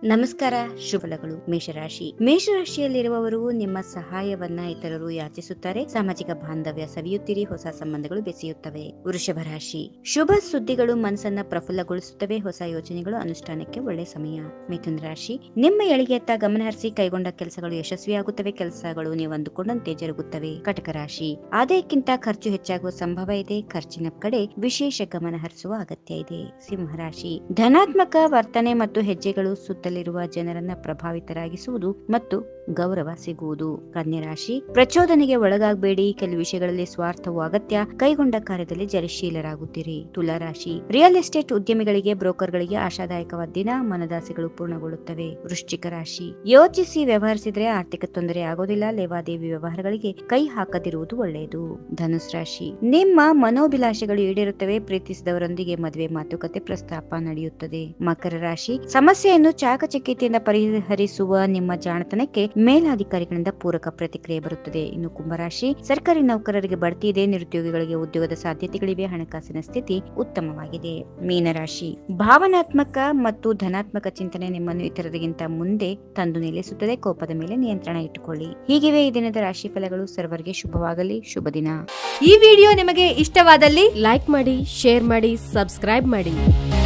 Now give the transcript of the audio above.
ನಮಸ್ಕಾರ ಶುಭಲಗಳು ಮೇಷರಾಶಿ ಮೇಷರಾಶಿಯಲ್ಲಿರುವವರು ನಿಮ್ಮ ಸಹಾಯವನ್ನ ಇತರರು ಯಾಚಿಸುತ್ತಾರೆ ಸಾಮಾಜಿಕ ಬಾಂಧವ್ಯ ಸವಿಯುತ್ತೀರಿ ಹೊಸ ಸಂಬಂಧಗಳು ಬೆಸೆಯುತ್ತವೆ ವೃಷಭ ರಾಶಿ ಶುಭ ಸುದ್ದಿಗಳು ಮನಸ್ಸನ್ನ ಪ್ರಫುಲ್ಲಗೊಳಿಸುತ್ತವೆ ಹೊಸ ಯೋಜನೆಗಳು ಅನುಷ್ಠಾನಕ್ಕೆ ಒಳ್ಳೆ ಸಮಯ ಮಿಥುನ ರಾಶಿ ನಿಮ್ಮ ಎಳಿಗೆಯತ್ತ ಗಮನ ಹರಿಸಿ ಕೈಗೊಂಡ ಕೆಲಸಗಳು ಯಶಸ್ವಿಯಾಗುತ್ತವೆ ಕೆಲಸಗಳು ನೀವು ಅಂದುಕೊಂಡಂತೆ ಜರುಗುತ್ತವೆ ಕಟಕ ರಾಶಿ ಆದಾಯಕ್ಕಿಂತ ಖರ್ಚು ಹೆಚ್ಚಾಗುವ ಸಂಭವ ಇದೆ ಖರ್ಚಿನ ಕಡೆ ವಿಶೇಷ ಗಮನ ಹರಿಸುವ ಅಗತ್ಯ ಇದೆ ಸಿಂಹರಾಶಿ ಧನಾತ್ಮಕ ವರ್ತನೆ ಮತ್ತು ಹೆಜ್ಜೆಗಳು ಸುತ್ತಲಿರುವ ಜನರನ್ನ ಪ್ರಭಾವಿತರಾಗಿಸುವುದು ಮತ್ತು ಗೌರವ ಸಿಗುವುದು ಕನ್ಯಾ ರಾಶಿ ಪ್ರಚೋದನೆಗೆ ಒಳಗಾಗಬೇಡಿ ಕೆಲವು ವಿಷಯಗಳಲ್ಲಿ ಸ್ವಾರ್ಥವು ಅಗತ್ಯ ಕೈಗೊಂಡ ಕಾರ್ಯದಲ್ಲಿ ಜಲಶೀಲರಾಗುತ್ತೀರಿ ತುಲಾ ರಾಶಿ ರಿಯಲ್ ಎಸ್ಟೇಟ್ ಉದ್ಯಮಿಗಳಿಗೆ ಬ್ರೋಕರ್ಗಳಿಗೆ ಆಶಾದಾಯಕವಾದ ದಿನ ಮನದಾಸೆಗಳು ಪೂರ್ಣಗೊಳ್ಳುತ್ತವೆ ವೃಶ್ಚಿಕ ರಾಶಿ ಯೋಚಿಸಿ ವ್ಯವಹರಿಸಿದ್ರೆ ಆರ್ಥಿಕ ತೊಂದರೆ ಆಗೋದಿಲ್ಲ ಲೇವಾದೇವಿ ವ್ಯವಹಾರಗಳಿಗೆ ಕೈ ಹಾಕದಿರುವುದು ಒಳ್ಳೆಯದು ಧನುಸ್ ರಾಶಿ ನಿಮ್ಮ ಮನೋಭಿಲಾಷೆಗಳು ಈಡೇರುತ್ತವೆ ಪ್ರೀತಿಸಿದವರೊಂದಿಗೆ ಮದುವೆ ಮಾತುಕತೆ ಪ್ರಸ್ತಾಪ ನಡೆಯುತ್ತದೆ ಮಕರ ರಾಶಿ ಸಮಸ್ಯೆಯನ್ನು ಚಾಕಚಕ್ಯತೆಯಿಂದ ಪರಿಹರಿಸುವ ನಿಮ್ಮ ಜಾಣತನಕ್ಕೆ ಮೇಲಾಧಿಕಾರಿಗಳಿಂದ ಪೂರಕ ಪ್ರತಿಕ್ರಿಯೆ ಬರುತ್ತದೆ ಇನ್ನು ಕುಂಭರಾಶಿ ಸರ್ಕಾರಿ ನೌಕರರಿಗೆ ಬಡ್ತಿ ಇದೆ ನಿರುದ್ಯೋಗಿಗಳಿಗೆ ಉದ್ಯೋಗದ ಸಾಧ್ಯತೆಗಳಿವೆ ಹಣಕಾಸಿನ ಸ್ಥಿತಿ ಉತ್ತಮವಾಗಿದೆ ಮೀನರಾಶಿ ಭಾವನಾತ್ಮಕ ಮತ್ತು ಧನಾತ್ಮಕ ಚಿಂತನೆ ನಿಮ್ಮನ್ನು ಇತರರಿಗಿಂತ ಮುಂದೆ ತಂದು ನಿಲ್ಲಿಸುತ್ತದೆ ಕೋಪದ ಮೇಲೆ ನಿಯಂತ್ರಣ ಇಟ್ಟುಕೊಳ್ಳಿ ಹೀಗಿವೆ ಈ ದಿನದ ರಾಶಿ ಫಲಗಳು ಸರ್ವರ್ಗೆ ಶುಭವಾಗಲಿ ಶುಭ ದಿನ ಈ ವಿಡಿಯೋ ನಿಮಗೆ ಇಷ್ಟವಾದಲ್ಲಿ ಲೈಕ್ ಮಾಡಿ ಶೇರ್ ಮಾಡಿ ಸಬ್ಸ್ಕ್ರೈಬ್ ಮಾಡಿ